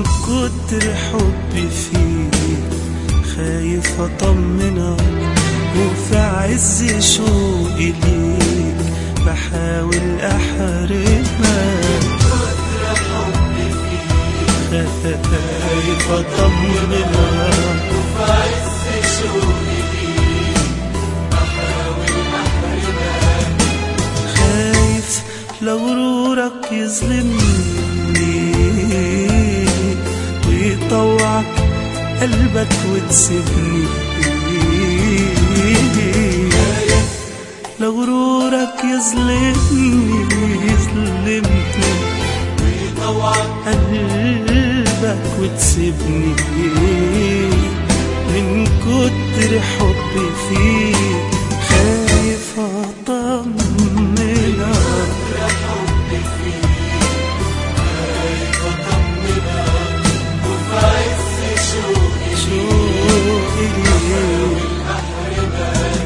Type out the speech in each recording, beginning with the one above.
كتر حبي فيك خايف اطمنك وفي عز شوقي ليك بحاول احرمك خايف اطمنك وفي عز شوقي ليك بحاول أحرمك خايف لو غرورك يظلمني ويطوعك قلبك وتسيبني لو غرورك يظلمني يظلمني ويطوعك قلبك وتسيبني من كتر حبي فيك خايف اطمنك حبي فيك خايف أطمنك وفي عز شوقي شوقي ليك أحرمك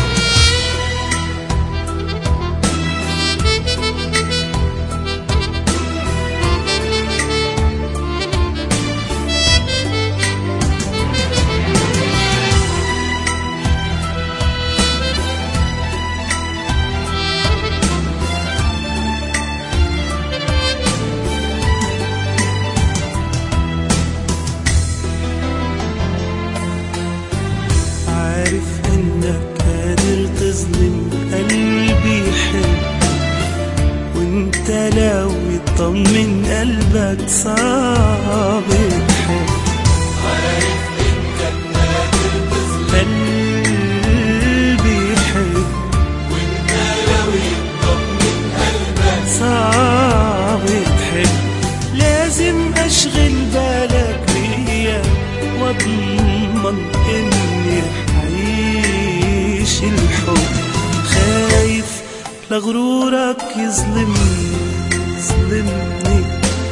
عارف انك قادر تظلم قلبي يحب وانت لو يطمن قلبك صعب تحب عارف إنك قادر تظلم قلبي يحب وإنت لو يطمن قلبك صعب تحب لازم اشغل بالك بيا واضمن اني حعيش الحب خايف لغرورك يظلمني يظلمني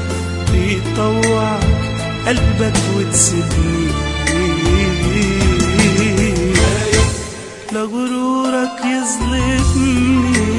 بيطوعك قلبك وتسيبني لغرورك يظلمني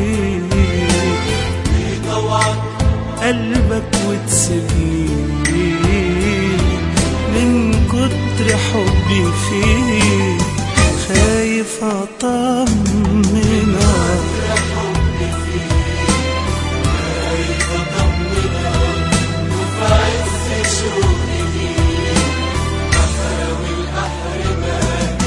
يطوعك قلبك وتسيبني من كتر حبي فيك خايف اطمنك حبي فيك خايف أطمنك وفي عز شوقي ليك بحاول أحرمك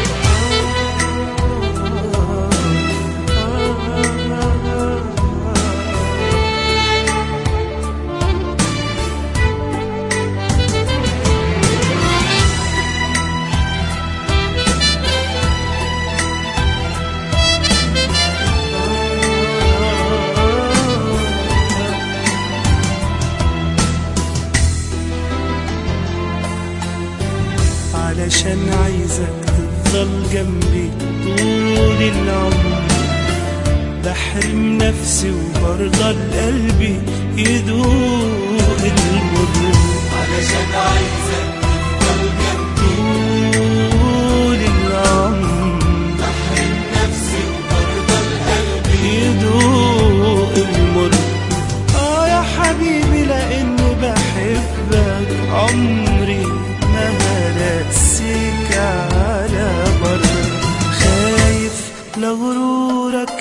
علشان عايزك تفضل جنبي طول العمر بحرم نفسي وبرضى قلبي يدوق المر علشان عايزك تفضل جنبي طول العمر بحرم نفسي وبرضى القلب يدوق المر اه يا حبيبي لاني بحبك عمري ما هرسيك على بر خايف لغرورك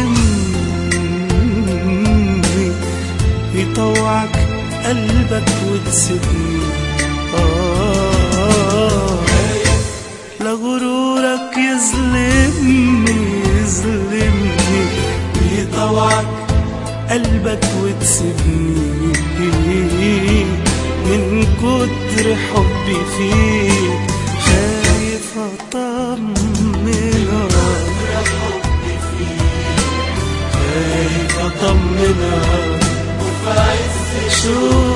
يظلمني يطوعك قلبك وتسيبني آه لغرورك يظلمني يظلمني يطوعك قلبك وتسيبني من كتر حبي فيك خايف اطمنك حبي فيك خايف اطمنك وفي عز شو